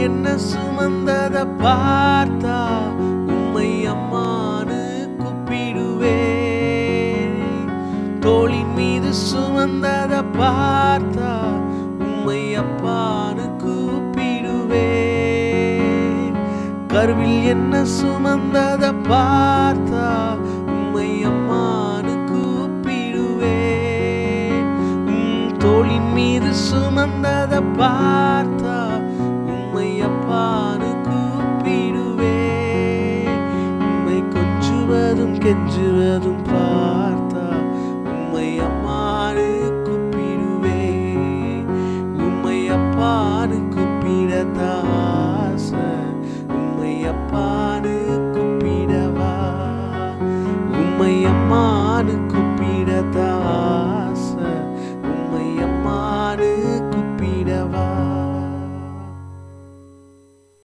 என்ன சுமந்தத பார்த்தா உம்மை அம்மானு கூப்பிடுவே தோளின் மீது சுமந்தத பார்த்தா உம்மை அப்பானு கூப்பிடுவே கருவில் என்ன சுமந்தத பார்த்தா உம்மை அம்மானு கூப்பிடுவேன் உம் தோளின் மீது சுமந்தத பார்த்தா உம்மை அப்பானு கூப்பிடுவேன் உம்மை கொஞ்சுவதும் கெஞ்சுவதும் பார்த்தா உம்மை அம்மானு கூப்பிடுவேன் உம்மை அப்பானு கூப்பிடத்தான்